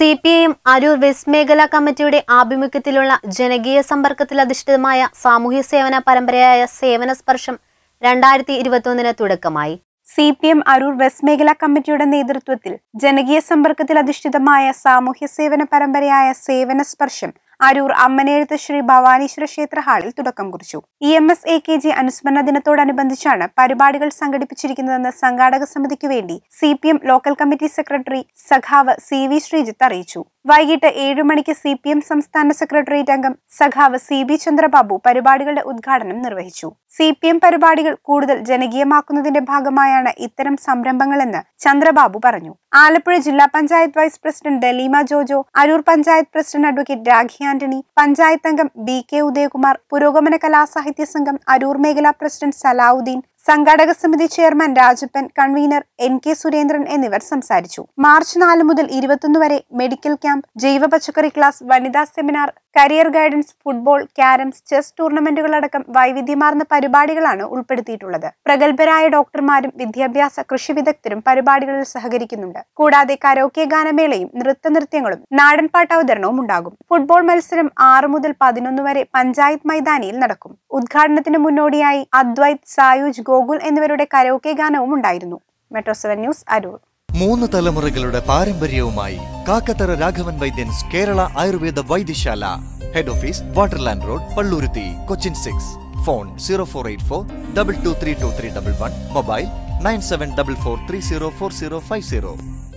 C P I M Aroor west മേഖലാ കമ്മിറ്റിയുടെ ആഭിമുഖ്യത്തിലുള്ള ജനകീയ സമ്പർക്കത്തിൽ അധിഷ്ഠിതമായ സാമൂഹ്യ സേവന പരമ്പരയായ സേവന സ്പർശം രണ്ടായിരത്തി ഇരുപത്തിയൊന്നിന് തുടക്കമായി C P M Aroor west മേഖല കമ്മിറ്റിയുടെ നേതൃത്വത്തിൽ ജനകീയ സമ്പർക്കത്തിൽ അധിഷ്ഠിതമായ സാമൂഹ്യ സേവന പരമ്പരയായ സേവന സ്പർശം അരൂർ അമ്മനെഴുത്ത് ശ്രീ ഭവാനീശ്വര ക്ഷേത്ര ഹാളിൽ തുടക്കം കുറിച്ചു E M S A K G അനുസ്മരണ ദിനത്തോടനുബന്ധിച്ചാണ് പരിപാടികൾ സംഘടിപ്പിച്ചിരിക്കുന്നതെന്ന് സംഘാടക സമിതിക്കു വേണ്ടി C P M local committee secretary സഖാവ് സി വി ശ്രീജിത്ത് അറിയിച്ചു വൈകിട്ട് ഏഴു മണിക്ക് സി പി എം സംസ്ഥാന സെക്രട്ടേറിയറ്റ് അംഗം സഖാവ് സി ബി ചന്ദ്രബാബു പരിപാടികളുടെ ഉദ്ഘാടനം നിർവഹിച്ചു സി പി എം പരിപാടികൾ കൂടുതൽ ജനകീയമാക്കുന്നതിന്റെ ഭാഗമായാണ് ഇത്തരം സംരംഭങ്ങളെന്ന് ചന്ദ്രബാബു പറഞ്ഞു ആലപ്പുഴ ജില്ലാ panchayat vice president Daleema Jojo Aroor panchayat president advocate Rakhi Antony panchayat അംഗം ബി കെ ഉദയകുമാർ പുരോഗമന കലാസാഹിത്യ സംഘം അരൂർ മേഖലാ പ്രസിഡന്റ് സലാവുദ്ദീൻ സംഘാടക സമിതി chairman Rajappan convener N K Surendran എന്നിവർ സംസാരിച്ചു മാർച്ച് നാല് മുതൽ ഇരുപത്തൊന്ന് വരെ മെഡിക്കൽ ക്യാമ്പ് ജൈവ പച്ചക്കറി ക്ലാസ് വനിതാ seminar career guidance football carroms chess ടൂർണമെന്റുകളടക്കം വൈവിധ്യമാർന്ന പരിപാടികളാണ് ഉൾപ്പെടുത്തിയിട്ടുള്ളത് പ്രഗത്ഭരായ ഡോക്ടർമാരും വിദ്യാഭ്യാസ കൃഷി വിദഗ്ധരും പരിപാടികളിൽ സഹകരിക്കുന്നുണ്ട് കൂടാതെ കരോക്കെ ഗാനമേളയും നൃത്തനൃത്യങ്ങളും നാടൻപാട്ട് അവതരണവും ഉണ്ടാകും ഫുട്ബോൾ മത്സരം ആറ് മുതൽ പതിനൊന്ന് വരെ പഞ്ചായത്ത് മൈതാനിയിൽ നടക്കും ഉദ്ഘാടനത്തിന് മുന്നോടിയായി അദ്വൈത് സായുജ് ഗോകുൽ എന്നിവരുടെ കരോക്കെ ഗാനവും ഉണ്ടായിരുന്നു മെട്രോ സെവൻ ന്യൂസ് അരൂർ മൂന്ന് തലമുറകളുടെ പാരമ്പര്യവുമായി Kakkathara Raghavan Vaidyans Kerala Ayurveda Vaidyasala head office Waterland road Palluruthy Cochin six phone zero four eight four double two three two three double one mobile nine seven double four three zero four zero five zero